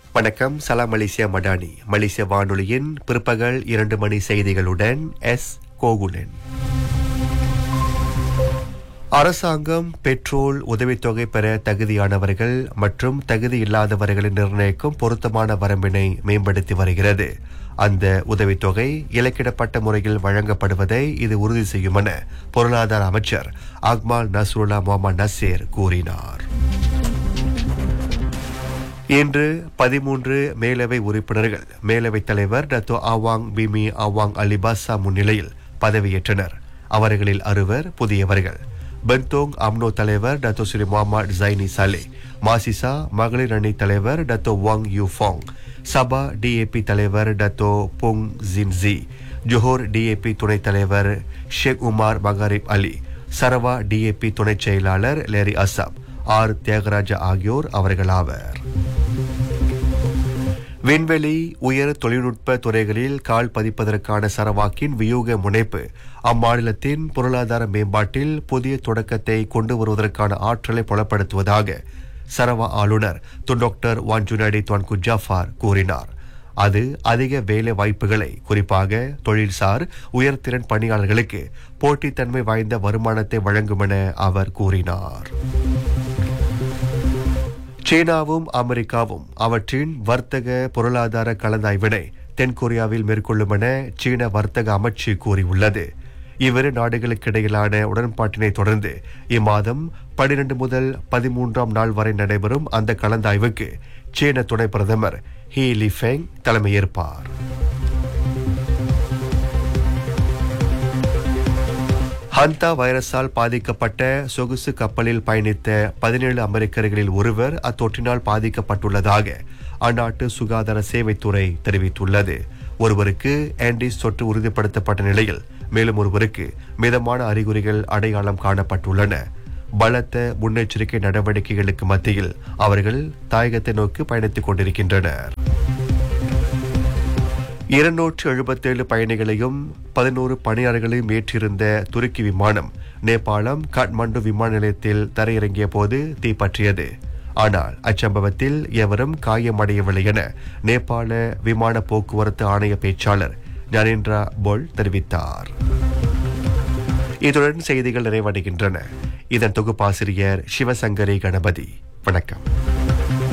வணக்கம் சலாம் மலேசியா மடானி மலேசிய வானொலியின் பிற்பகல் இரண்டு மணி செய்திகளுடன் எஸ் கோகுலன் அரசாங்கம் பெட்ரோல் உதவித்தொகை பெற தகுதியானவர்கள் மற்றும் தகுதி இல்லாதவர்களை நிர்ணயிக்கும் பொருத்தமான வரம்பினை மேம்படுத்தி வருகிறது அந்த உதவித்தொகை இலக்கிடப்பட்ட முறையில் வழங்கப்படுவதை இது உறுதி செய்யும் என பொருளாதார அமைச்சர் அக்மால் நஸ்ருல்லா முகமது நசீர் கூறினார் இன்று பதிமூன்று மேலவை உறுப்பினர்கள் மேலவைத் தலைவர் டத்தோ ஆவாங் பிமி ஆவாங் அலிபாசா முன்னிலையில் பதவியேற்றனர் அவர்களில் அறுவர் புதியவர்கள் பென்தோங் அம்னோ தலைவர் Dato Seri Mohamed Zaini Salleh மாசிசா மகளிர் அணி தலைவர் Dato Wong You Fong Sabah DAP தலைவர் Dato Pong Jinji Johor DAP துணைத் தலைவர் Sheikh Omar Bagharib Ali Sarawak DAP துணைச் செயலாளர் லேரி அசாப் ஆர் தியாகராஜா ஆகியோர் அவர்களாவர் விண்வெளி உயர் தொழில்நுட்ப துறைகளில் கால் பதிப்பதற்கான சரவாக்கின் வியூக முனைப்பு அம்மாநிலத்தின் பொருளாதார மேம்பாட்டில் புதிய தொடக்கத்தை கொண்டு வருவதற்கான ஆற்றலை புலப்படுத்துவதாக சரவா ஆளுநர் Tun doctor Wan Junaidi Tuanku Jaafar கூறினார் அது அதிக வேலை வாய்ப்புகளை குறிப்பாக தொழில்சார் உயர்திறன் பணியாளர்களுக்கு போட்டித்தன்மை வாய்ந்த வருமானத்தை வழங்கும் என அவர் கூறினார் சீனாவும் அமெரிக்காவும் அவற்றின் வர்த்தக பொருளாதார கலந்தாய்வினை தென்கொரியாவில் மேற்கொள்ளும் என சீன வர்த்தக அமைச்சு கூறியுள்ளது இவ்விரு நாடுகளுக்கிடையிலான உடன்பாட்டினை தொடர்ந்து இம்மாதம் பனிரெண்டு முதல் பதிமூன்றாம் நாள் வரை நடைபெறும் அந்த கலந்தாய்வுக்கு சீன துணை பிரதமர் ஹீ லிஃபெங் தலைமையேற்பார் ஹந்தா வைரஸால் பாதிக்கப்பட்ட சொகுசு கப்பலில் பயணித்த பதினேழு அமெரிக்கர்களில் ஒருவர் அத்தொற்றினால் பாதிக்கப்பட்டுள்ளதாக அந்நாட்டு சுகாதார சேவைத்துறை தெரிவித்துள்ளது ஒருவருக்கு ஆண்டிஸ் தொற்று உறுதிப்படுத்தப்பட்ட நிலையில் மேலும் ஒருவருக்கு மிதமான அறிகுறிகள் அடையாளம் காணப்பட்டுள்ளன பலத்த முன்னெச்சரிக்கை நடவடிக்கைகளுக்கு மத்தியில் அவர்கள் தாயகத்தை நோக்கி பயணித்துக் கொண்டிருக்கின்றனர் இருநூற்று எழுபத்தேழு பயணிகளையும் பதினோரு பணியாளர்களையும் ஏற்றிருந்த துருக்கி விமானம் நேபாளம் காட்மாண்டு விமான நிலையத்தில் தரையிறங்கிய போது தீப்பற்றியது ஆனால் அச்சம்பவத்தில் எவரும் காயமடையவில்லை என நேபாள விமான போக்குவரத்து ஆணைய பேச்சாளர் ஞானேந்திரா போல் தெரிவித்தார் இத்துடன் செய்திகள் நிறைவடைகின்றன இதன் தொகுப்பாசிரியர் சிவசங்கரி கணபதி வணக்கம்